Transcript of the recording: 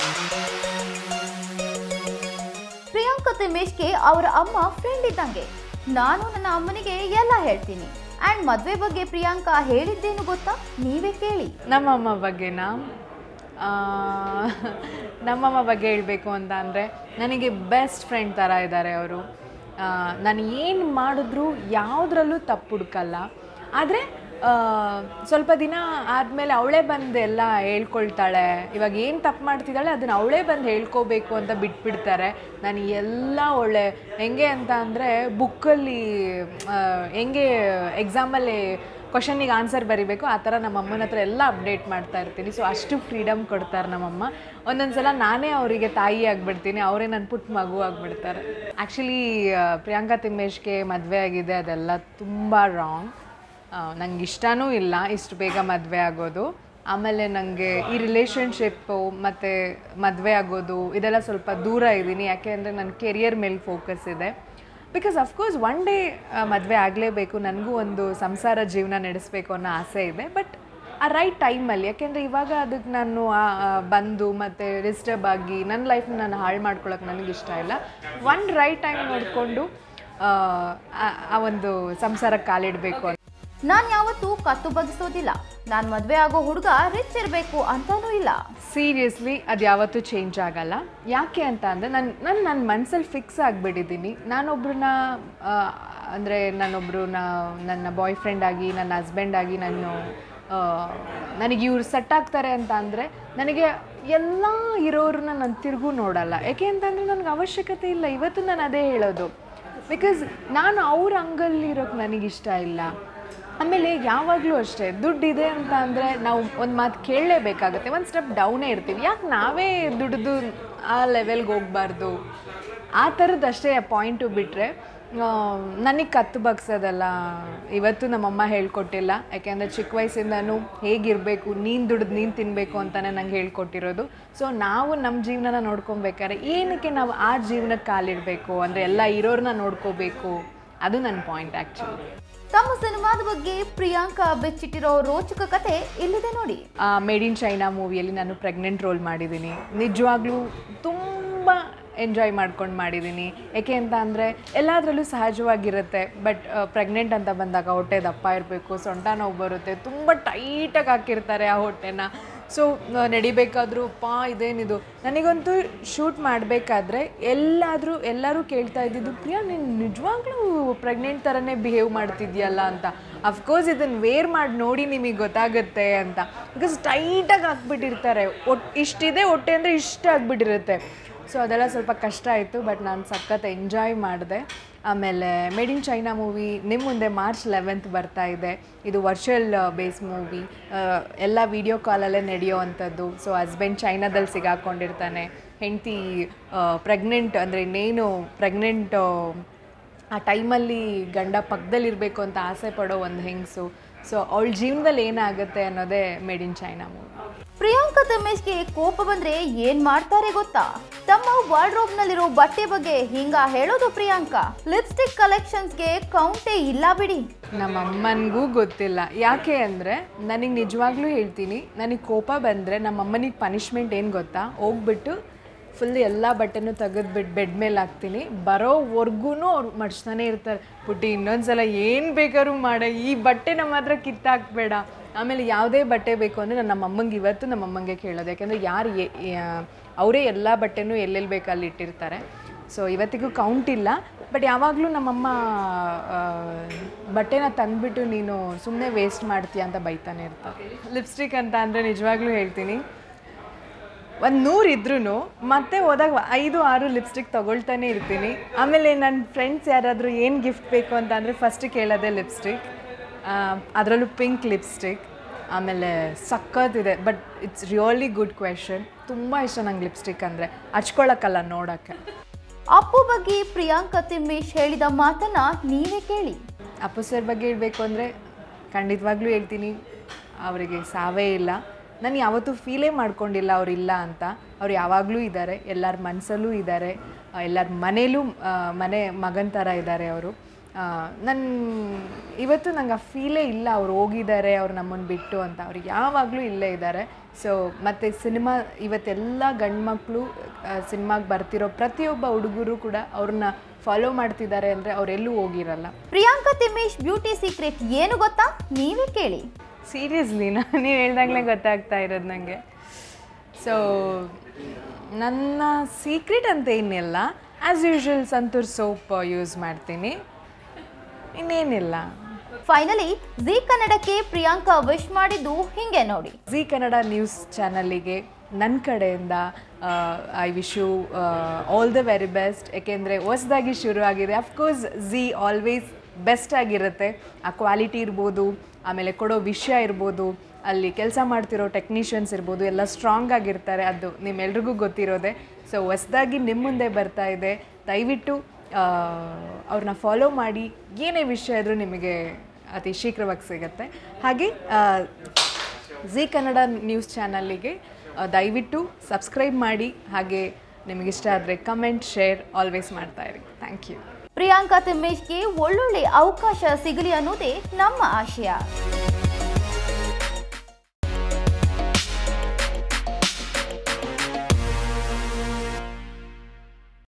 ಪ್ರಿಯಾಂಕಾ ತಿಮೇಶ್ಗೆ ಅವರ ಅಮ್ಮ ಫ್ರೆಂಡ್ ಇದ್ದಂಗೆ ನಾನು ನನ್ನ ಅಮ್ಮನಿಗೆ ಎಲ್ಲ ಹೇಳ್ತೀನಿ ಆ್ಯಂಡ್ ಮದುವೆ ಬಗ್ಗೆ ಪ್ರಿಯಾಂಕಾ ಹೇಳಿದ್ದೇನು ಗೊತ್ತಾ ನೀವೇ ಕೇಳಿ ನಮ್ಮಮ್ಮ ಬಗ್ಗೆನಾ ಆ, ನಮ್ಮಮ್ಮ ಬಗ್ಗೆ ಹೇಳಬೇಕು ಅಂತ ಅಂದರೆ ನನಗೆ ಬೆಸ್ಟ್ ಫ್ರೆಂಡ್ ಥರ ಇದ್ದಾರೆ ಅವರು ನಾನು ಏನು ಮಾಡಿದ್ರೂ ಯಾವುದ್ರಲ್ಲೂ ತಪ್ಪು ಹುಡ್ಕಲ್ಲ ಆದರೆ ಸ್ವಲ್ಪ ದಿನ ಆದಮೇಲೆ ಅವಳೇ ಬಂದು ಎಲ್ಲ ಹೇಳ್ಕೊಳ್ತಾಳೆ ಇವಾಗ ಏನು ತಪ್ಪು ಮಾಡ್ತಿದ್ದಾಳೆ ಅದನ್ನು ಅವಳೇ ಬಂದು ಹೇಳ್ಕೋಬೇಕು ಅಂತ ಬಿಟ್ಬಿಡ್ತಾರೆ ನಾನು ಎಲ್ಲ ಒಳ್ಳೆ ಹೆಂಗೆ ಅಂತ ಅಂದರೆ ಬುಕ್ಕಲ್ಲಿ ಹೆಂಗೆ ಎಕ್ಸಾಮಲ್ಲಿ ಕ್ವಶನಿಗೆ ಆನ್ಸರ್ ಬರಿಬೇಕು ಆ ಥರ ನಮ್ಮ ಅಮ್ಮನ ಹತ್ರ ಎಲ್ಲ ಅಪ್ಡೇಟ್ ಮಾಡ್ತಾ ಇರ್ತೀನಿ ಸೊ ಅಷ್ಟು ಫ್ರೀಡಮ್ ಕೊಡ್ತಾರೆ ನಮ್ಮಮ್ಮ ಒಂದೊಂದು ಸಲ ನಾನೇ ಅವರಿಗೆ ತಾಯಿ ಆಗಿಬಿಡ್ತೀನಿ ಅವರೇ ನನ್ನ ಪುಟ್ಟ ಮಗು ಆಗಿಬಿಡ್ತಾರೆ ಆ್ಯಕ್ಚುಲಿ ಪ್ರಿಯಾಂಕಾ ತಿಮ್ಮೇಶ್ಗೆ ಮದುವೆ ಆಗಿದೆ ಅದೆಲ್ಲ ತುಂಬ ರಾಂಗ್ ನಂಗೆ ಇಷ್ಟನೂ ಇಲ್ಲ ಇಷ್ಟು ಬೇಗ ಮದುವೆ ಆಗೋದು ಆಮೇಲೆ ನನಗೆ ಈ ರಿಲೇಷನ್ಶಿಪ್ಪು ಮತ್ತು ಮದುವೆ ಆಗೋದು ಇದೆಲ್ಲ ಸ್ವಲ್ಪ ದೂರ ಇದ್ದೀನಿ ಯಾಕೆ ಅಂದರೆ ನನ್ನ ಕೆರಿಯರ್ ಮೇಲೆ ಫೋಕಸ್ ಇದೆ ಬಿಕಾಸ್ ಅಫ್ಕೋರ್ಸ್ ಒನ್ ಡೇ ಮದುವೆ ಆಗಲೇಬೇಕು ನನಗೂ ಒಂದು ಸಂಸಾರ ಜೀವನ ನಡೆಸಬೇಕು ಅನ್ನೋ ಆಸೆ ಇದೆ ಬಟ್ ಆ ರೈಟ್ ಟೈಮಲ್ಲಿ ಯಾಕೆಂದರೆ ಇವಾಗ ಅದಕ್ಕೆ ನಾನು ಆ, ಆ, ಬಂದು ಮತ್ತು ಡಿಸ್ಟರ್ಬ್ ಆಗಿ ನನ್ನ ಲೈಫ್ನ ನಾನು ಹಾಳು ಮಾಡ್ಕೊಳಕ್ಕೆ ನನಗೆ ಇಷ್ಟ ಇಲ್ಲ ಒನ್ ರೈಟ್ ಟೈಮ್ ನೋಡಿಕೊಂಡು ಆ ಒಂದು ಸಂಸಾರಕ್ಕೆ ಕಾಲಿಡಬೇಕು ಅಂತ ನಾನು ಯಾವತ್ತೂ ಕತ್ತು ಬಗ್ಗಿಸೋದಿಲ್ಲ ನಾನು ಮದುವೆ ಆಗೋ ಹುಡುಗ ರಿಚ್ ಇರಬೇಕು ಅಂತಾನೂ ಇಲ್ಲ ಸೀರಿಯಸ್ಲಿ ಅದು ಯಾವತ್ತೂ ಚೇಂಜ್ ಆಗಲ್ಲ ಯಾಕೆ ಅಂತ ಅಂದರೆ ನಾನು ನಾನು ನನ್ನ ಮನಸ್ಸಲ್ಲಿ ಫಿಕ್ಸ್ ಆಗಿಬಿಟ್ಟಿದ್ದೀನಿ ನಾನೊಬ್ರನ್ನ ಅಂದರೆ ನಾನೊಬ್ರನ್ನ ನನ್ನ ಬಾಯ್ ಫ್ರೆಂಡ್ ಆಗಿ ನನ್ನ ಹಸ್ಬೆಂಡ್ ಆಗಿ ನಾನು ಆ, ನನಗೆ ಇವ್ರು ಸೆಟ್ ಆಗ್ತಾರೆ ಅಂತ ಅಂದರೆ ನನಗೆ ಎಲ್ಲ ಇರೋರನ್ನ ನಾನು ತಿರುಗೂ ನೋಡಲ್ಲ ಯಾಕೆ ಅಂತಂದರೆ ನನಗೆ ಅವಶ್ಯಕತೆ ಇಲ್ಲ ಇವತ್ತು ನಾನು ಅದೇ ಹೇಳೋದು ಬಿಕಾಸ್ ನಾನು ಅವ್ರ ಅಂಗಲ್ಲಿ ಇರೋಕ್ಕೆ ನನಗಿಷ್ಟ ಇಲ್ಲ ಆಮೇಲೆ ಯಾವಾಗಲೂ ಅಷ್ಟೇ ದುಡ್ಡಿದೆ ಅಂತ ಅಂದರೆ ನಾವು ಒಂದು ಮಾತು ಕೇಳಲೇಬೇಕಾಗುತ್ತೆ ಒಂದು ಸ್ಟೆಪ್ ಡೌನೇ ಇರ್ತೀವಿ ಯಾಕೆ ನಾವೇ ದುಡ್ದು ಆ ಲೆವೆಲ್ಗೆ ಹೋಗಬಾರ್ದು ಆ ಥರದ್ದು ಅಷ್ಟೇ ಪಾಯಿಂಟು ಬಿಟ್ಟರೆ ನನಗೆ ಕತ್ತು ಬಗ್ಸೋದಲ್ಲ ಇವತ್ತು ನಮ್ಮಮ್ಮ ಹೇಳ್ಕೊಟ್ಟಿಲ್ಲ ಯಾಕೆಂದರೆ ಚಿಕ್ಕ ವಯಸ್ಸಿಂದನೂ ಹೇಗಿರಬೇಕು ನೀನು ದುಡ್ದು ನೀನು ತಿನ್ನಬೇಕು ಅಂತಲೇ ನಂಗೆ ಹೇಳ್ಕೊಟ್ಟಿರೋದು ಸೊ ನಾವು ನಮ್ಮ ಜೀವನನ ನೋಡ್ಕೊಬೇಕಾದ್ರೆ ಏನಕ್ಕೆ ನಾವು ಆ ಜೀವನಕ್ಕೆ ಕಾಲಿಡಬೇಕು ಅಂದರೆ ಎಲ್ಲ ಇರೋರನ್ನ ನೋಡ್ಕೋಬೇಕು ಅದು ನನ್ನ ಪಾಯಿಂಟ್ ಆ್ಯಕ್ಚುಲಿ ತಮ್ಮ ಸಿನಿಮಾದ ಬಗ್ಗೆ ಪ್ರಿಯಾಂಕಾ ಬೆಚ್ಚಿಟ್ಟಿರೋ ರೋಚಕ ಕತೆ ಇಲ್ಲಿದೆ ನೋಡಿ ಮೇಡ್ ಇನ್ ಚೈನಾ ಮೂವಿಯಲ್ಲಿ ನಾನು ಪ್ರೆಗ್ನೆಂಟ್ ರೋಲ್ ಮಾಡಿದ್ದೀನಿ ನಿಜವಾಗ್ಲೂ ತುಂಬ ಎಂಜಾಯ್ ಮಾಡ್ಕೊಂಡು ಮಾಡಿದ್ದೀನಿ ಏಕೆ ಅಂತ ಅಂದರೆ ಎಲ್ಲದರಲ್ಲೂ ಸಹಜವಾಗಿರುತ್ತೆ ಬಟ್ ಪ್ರೆಗ್ನೆಂಟ್ ಅಂತ ಬಂದಾಗ ಹೊಟ್ಟೆ ದಪ್ಪ ಇರಬೇಕು ಸೊಂಟ ನೋವು ಬರುತ್ತೆ ತುಂಬ ಟೈಟಾಗಿ ಹಾಕಿರ್ತಾರೆ ಆ ಹೊಟ್ಟೆನ ಸೊ ನಡಿಬೇಕಾದ್ರೂ ಪಾ ಇದೇನಿದು ನನಗಂತೂ ಶೂಟ್ ಮಾಡಬೇಕಾದ್ರೆ ಎಲ್ಲಾದರೂ ಎಲ್ಲರೂ ಕೇಳ್ತಾ ಇದ್ದಿದ್ದು ಪ್ರಿಯಾ ನೀನು ನಿಜವಾಗ್ಲೂ ಪ್ರೆಗ್ನೆಂಟ್ ಥರನೇ ಬಿಹೇವ್ ಮಾಡ್ತಿದ್ಯಲ್ಲ ಅಂತ ಅಫ್ಕೋರ್ಸ್ ಇದನ್ನು ವೇರ್ ಮಾಡಿ ನೋಡಿ ನಿಮಗೆ ಗೊತ್ತಾಗುತ್ತೆ ಅಂತ ಬಿಕಾಸ್ ಟೈಟಾಗಿ ಹಾಕ್ಬಿಟ್ಟಿರ್ತಾರೆ ಒಟ್ ಇಷ್ಟಿದೆ ಹೊಟ್ಟೆ ಅಂದರೆ ಇಷ್ಟ ಆಗಿಬಿಟ್ಟಿರುತ್ತೆ ಸೊ ಅದೆಲ್ಲ ಸ್ವಲ್ಪ ಕಷ್ಟ ಆಯಿತು ಬಟ್ ನಾನು ಸಖತ್ ಎಂಜಾಯ್ ಮಾಡಿದೆ ಆಮೇಲೆ ಮೇಡ್ ಇನ್ ಚೈನಾ ಮೂವಿ ನಿಮ್ಮ ಮುಂದೆ ಮಾರ್ಚ್ ಲೆವೆಂತ್ ಬರ್ತಾ ಇದೆ ಇದು ವರ್ಚುವಲ್ ಬೇಸ್ ಮೂವಿ ಎಲ್ಲ ವಿಡಿಯೋ ಕಾಲಲ್ಲೇ ನಡೆಯೋ ಅಂಥದ್ದು ಸೊ ಹಸ್ಬೆಂಡ್ ಚೈನಾದಲ್ಲಿ ಸಿಗಾಕೊಂಡಿರ್ತಾನೆ ಹೆಂಡತಿ ಪ್ರೆಗ್ನೆಂಟ್ ಅಂದರೆ ಇನ್ನೇನು ಪ್ರೆಗ್ನೆಂಟ್ ಆ ಟೈಮಲ್ಲಿ ಗಂಡ ಪಕ್ಕದಲ್ಲಿರಬೇಕು ಅಂತ ಆಸೆ ಪಡೋ ಒಂದು ಹೆಂಗಸು ಸೊ ಅವಳ ಜೀವನದಲ್ಲಿ ಏನಾಗುತ್ತೆ ಅನ್ನೋದೇ made in China movie Priyanka ತಮೇಶ್ಗೆ ಕೋಪ ಬಂದ್ರೆ ಏನ್ ಮಾಡ್ತಾರೆ ಗೊತ್ತಾ ತಮ್ಮ ವಾರ್ಡ್ರೋಬ್ ನಲ್ಲಿರೋ ಬಟ್ಟೆ ಬಗ್ಗೆ ಹಿಂಗ ಹೇಳೋದು ಪ್ರಿಯಾಂಕಾ ಲಿಪ್ಸ್ಟಿಕ್ ಕಲೆಕ್ಷನ್ಸ್ಗೆ ಕೌಂಟೇ ಇಲ್ಲ ಬಿಡಿ ನಮ್ಮ ಅಮ್ಮನಿಗೂ ಗೊತ್ತಿಲ್ಲ ಯಾಕೆ ಅಂದರೆ ನನಗೆ ನಿಜವಾಗ್ಲೂ ಹೇಳ್ತೀನಿ ನನಗೆ ಕೋಪ ಬಂದರೆ ನಮ್ಮ ಅಮ್ಮನಿಗೆ ಪನಿಷ್ಮೆಂಟ್ ಏನು ಗೊತ್ತಾ ಹೋಗ್ಬಿಟ್ಟು ಫುಲ್ ಎಲ್ಲ ಬಟ್ಟೆನೂ ತೆಗೆದ್ಬಿಟ್ಟು ಬೆಡ್ ಮೇಲೆ ಹಾಕ್ತೀನಿ ಬರೋವರೆಗೂ ಅವ್ರು ಮಡ್ಸ್ತಾನೆ ಇರ್ತಾರೆ ಪುಟ್ಟಿ ಇನ್ನೊಂದ್ಸಲ ಏನು ಬೇಕಾದ್ರೂ ಮಾಡ ಈ ಬಟ್ಟೆ ನಮ್ಮ ಹತ್ರ ಕಿತ್ತಾಕ್ಬೇಡ ಆಮೇಲೆ ಯಾವುದೇ ಬಟ್ಟೆ ಬೇಕು ಅಂದರೆ ನಾನು ನಮ್ಮ ಅಮ್ಮಂಗೆ ಇವತ್ತು ನಮ್ಮ ಅಮ್ಮಂಗೆ ಕೇಳೋದು ಯಾಕೆಂದರೆ ಯಾರು ಅವರೇ ಎಲ್ಲ ಬಟ್ಟೆನೂ ಎಲ್ಲೆಲ್ಲಿ ಬೇಕು ಅಲ್ಲಿ ಇಟ್ಟಿರ್ತಾರೆ ಸೊ ಇವತ್ತಿಗೂ ಕೌಂಟ್ ಇಲ್ಲ ಬಟ್ ಯಾವಾಗಲೂ ನಮ್ಮಮ್ಮ ಆ, ಬಟ್ಟೆನ ತಂದ್ಬಿಟ್ಟು ನೀನು ಸುಮ್ಮನೆ ವೇಸ್ಟ್ ಮಾಡ್ತೀಯ ಅಂತ ಬೈತಾನೆ ಇರ್ತಾರೆ ಲಿಪ್ಸ್ಟಿಕ್ ಅಂತ ಅಂದರೆ ನಿಜವಾಗ್ಲೂ ಹೇಳ್ತೀನಿ ಒಂದು ನೂರು ಇದ್ರೂ ಮತ್ತೆ ಹೋದಾಗ ಐದು ಆರು ಲಿಪ್ಸ್ಟಿಕ್ ತೊಗೊಳ್ತಾನೆ ಇರ್ತೀನಿ ಆಮೇಲೆ ನನ್ನ ಫ್ರೆಂಡ್ಸ್ ಯಾರಾದರೂ ಏನು ಗಿಫ್ಟ್ ಬೇಕು ಅಂತ ಅಂದರೆ ಫಸ್ಟ್ ಕೇಳೋದೇ ಲಿಪ್ಸ್ಟಿಕ್ ಅದರಲ್ಲೂ ಪಿಂಕ್ ಲಿಪ್ಸ್ಟಿಕ್ ಆಮೇಲೆ ಸಖತ್ತಿದೆ but it's really good question ತುಂಬ ಇಷ್ಟ ನಂಗೆ ಲಿಪ್ಸ್ಟಿಕ್ ಅಂದರೆ ಹಚ್ಕೊಳಕ್ಕಲ್ಲ ನೋಡೋಕ್ಕೆ ಅಪ್ಪು ಬಗ್ಗೆ ಪ್ರಿಯಾಂಕಾ ತಿಮ್ಮೇಶ್ ಹೇಳಿದ ಮಾತನ್ನ ನೀವೇ ಕೇಳಿ ಅಪ್ಪು ಸರ್ ಬಗ್ಗೆ ಹೇಳಬೇಕು ಅಂದರೆ ಖಂಡಿತವಾಗ್ಲೂ ಹೇಳ್ತೀನಿ ಅವರಿಗೆ ಸಾವೇ ಇಲ್ಲ ನಾನು ಯಾವತ್ತೂ ಫೀಲೇ ಮಾಡ್ಕೊಂಡಿಲ್ಲ ಅವರಿಲ್ಲ ಅಂತ ಅವ್ರು ಯಾವಾಗಲೂ ಇದ್ದಾರೆ ಎಲ್ಲರ ಮನಸ್ಸಲ್ಲೂ ಇದ್ದಾರೆ ಎಲ್ಲರ ಮನೇಲೂ ಆ, ಮನೆ ಮಗನ ಥರ ಇದ್ದಾರೆ ಅವರು ನನ್ನ ಇವತ್ತು ನಂಗೆ ಆ ಫೀಲೇ ಇಲ್ಲ ಅವ್ರು ಹೋಗಿದ್ದಾರೆ ಅವ್ರು ನಮ್ಮನ್ನು ಬಿಟ್ಟು ಅಂತ ಅವ್ರು ಯಾವಾಗಲೂ ಇಲ್ಲೇ ಇದ್ದಾರೆ ಸೊ ಮತ್ತು ಸಿನಿಮಾ ಇವತ್ತೆಲ್ಲ ಗಂಡು ಮಕ್ಕಳು ಸಿನಿಮಾಗೆ ಬರ್ತಿರೋ ಪ್ರತಿಯೊಬ್ಬ ಹುಡುಗರು ಕೂಡ ಅವ್ರನ್ನ ಫಾಲೋ ಮಾಡ್ತಿದ್ದಾರೆ ಅಂದರೆ ಅವರೆಲ್ಲೂ ಹೋಗಿರಲ್ಲ ಪ್ರಿಯಾಂಕಾ ತಿಮ್ಮೇಶ್ ಬ್ಯೂಟಿ ಸೀಕ್ರೆಟ್ ಏನು ಗೊತ್ತಾ ನೀವೇ ಕೇಳಿ ಸೀರಿಯಸ್ಲಿ ನೀವು ಹೇಳ್ದಾಗಲೇ ಗೊತ್ತಾಗ್ತಾ ಇರೋದು ನನಗೆ ಸೊ ನನ್ನ ಸೀಕ್ರೆಟ್ ಅಂತ ಏನಿಲ್ಲ as usual Santoor soap use ಮಾಡ್ತೀನಿ ಇನ್ನೇನಿಲ್ಲ ಫೈನಲಿ ಜಿ ಕನ್ನಡಕ್ಕೆ ಪ್ರಿಯಾಂಕಾ ವಿಶ್ ಮಾಡಿದ್ದು ಹಿಂಗೆ ನೋಡಿ ಜಿ ಕನ್ನಡ ನ್ಯೂಸ್ ಚಾನಲ್ಲಿಗೆ ನನ್ನ ಕಡೆಯಿಂದ I wish you all the very best ಏಕೆಂದರೆ ಹೊಸ್ದಾಗಿ ಶುರು ಆಗಿದೆ ಅಫ್ಕೋರ್ಸ್ ಝಿ ಆಲ್ವೇಸ್ ಬೆಸ್ಟ್ ಆಗಿರುತ್ತೆ ಆ ಕ್ವಾಲಿಟಿ ಇರ್ಬೋದು ಆಮೇಲೆ ಕೊಡೋ ವಿಷಯ ಇರ್ಬೋದು ಅಲ್ಲಿ ಕೆಲಸ ಮಾಡ್ತಿರೋ ಟೆಕ್ನಿಷಿಯನ್ಸ್ ಇರ್ಬೋದು ಎಲ್ಲ ಸ್ಟ್ರಾಂಗ್ ಆಗಿರ್ತಾರೆ ಅದು ನಿಮ್ಮೆಲ್ರಿಗೂ ಗೊತ್ತಿರೋದೆ ಸೊ ಹೊಸ್ದಾಗಿ ನಿಮ್ಮ ಮುಂದೆ ಬರ್ತಾ ಇದೆ ದಯವಿಟ್ಟು ಅವ್ರನ್ನ ಫಾಲೋ ಮಾಡಿ ಏನೇ ವಿಷಯ ಇದ್ರೂ ನಿಮಗೆ ಅತಿ ಶೀಘ್ರವಾಗಿ ಸಿಗುತ್ತೆ ಹಾಗೆ ಆ, ಜಿ ಕನ್ನಡ ನ್ಯೂಸ್ ಚಾನಲ್ಲಿಗೆ ಆ, ದಯವಿಟ್ಟು ಸಬ್ಸ್ಕ್ರೈಬ್ ಮಾಡಿ ಹಾಗೆ ನಿಮಗಿಷ್ಟ ಆದರೆ ಕಮೆಂಟ್ ಶೇರ್ ಆಲ್ವೇಸ್ ಮಾಡ್ತಾ ಇರಿ ಥ್ಯಾಂಕ್ ಯು ಪ್ರಿಯಾಂಕಾ ತಿಮ್ಮೇಶ್ಗೆ ಒಳ್ಳೊಳ್ಳೆ ಅವಕಾಶ ಸಿಗಲಿ ಅನ್ನೋದೇ ನಮ್ಮ ಆಶಯ